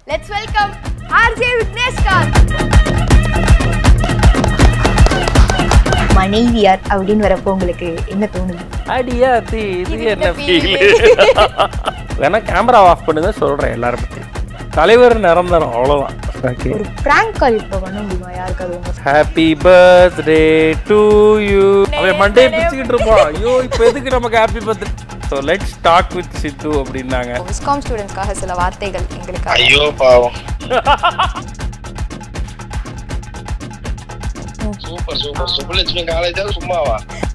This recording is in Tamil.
லெட்ஸ் வெல்கம் ஆர்ஜே விக்னேஷ்கார் மனைவியார் அப்படின்னு வரப்போ உங்களுக்கு என்ன தோணுது அடியா தி இது இது என்ன என்ன feel? ஃபீல் வேணா கேமரா ஆஃப் பண்ணுங்க சொல்றேன் எல்லாரும் பத்தி தலைவர் நிரந்தரம் அவ்வளவுதான் ஓகே ஒரு பிராங்க் கால் இப்போ பண்ண முடியுமா யாருக்காவது உங்க ஹாப்பி பர்த்டே டு யூ அவன் மண்டே பிடிச்சிக்கிட்டு இருப்பான் ஐயோ இப்போ எதுக்கு நமக்கு happy birthday so let start with Siddhu அப்படின்னாங்க விஸ்காம் ஸ்டூடெண்ட்ஸ்க்காக சில வார்த்தைகள் எங்களுக்காக ஐயோ பாவம் சூப்பர் சூப்பர் சுப்புலட்சுமி காலேஜா சும்மாவா